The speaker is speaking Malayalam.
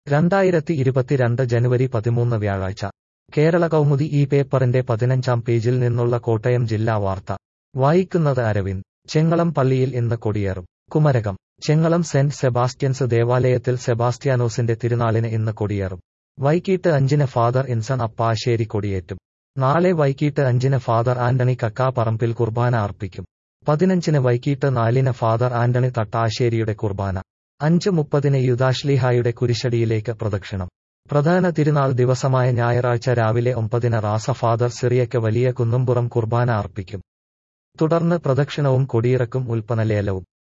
രണ്ടായിരത്തി ഇരുപത്തിരണ്ട് ജനുവരി പതിമൂന്ന് വ്യാഴാഴ്ച കേരള കൗമുദി ഈ പേപ്പറിന്റെ പതിനഞ്ചാം പേജിൽ നിന്നുള്ള കോട്ടയം ജില്ലാ വാർത്ത വായിക്കുന്നത് അരവിന്ദ് ചെങ്ങളം പള്ളിയിൽ ഇന്ന് കൊടിയേറും കുമരകം ചെങ്ങളം സെന്റ് സെബാസ്റ്റ്യൻസ് ദേവാലയത്തിൽ സെബാസ്റ്റ്യാനോസിന്റെ തിരുനാളിന് ഇന്ന് കൊടിയേറും വൈകിട്ട് അഞ്ചിന് ഫാദർ ഇൻസൺ അപ്പാശ്ശേരി കൊടിയേറ്റും നാളെ വൈകിട്ട് അഞ്ചിന് ഫാദർ ആന്റണി കക്കാപ്പറമ്പിൽ കുർബാന അർപ്പിക്കും പതിനഞ്ചിന് വൈകിട്ട് നാലിന് ഫാദർ ആന്റണി തട്ടാശ്ശേരിയുടെ കുർബാന അഞ്ച് മുപ്പതിന് യുദാശ്ലീഹായുടെ കുരിശടിയിലേക്ക് പ്രദക്ഷിണം പ്രധാന തിരുനാൾ ദിവസമായ ഞായറാഴ്ച രാവിലെ ഒമ്പതിന് റാസ ഫാദർ സിറിയയ്ക്ക് വലിയ കുന്നുംപുറം കുർബാന അർപ്പിക്കും തുടർന്ന് പ്രദക്ഷിണവും കൊടിയിറക്കും ഉൽപ്പന്നലേലവും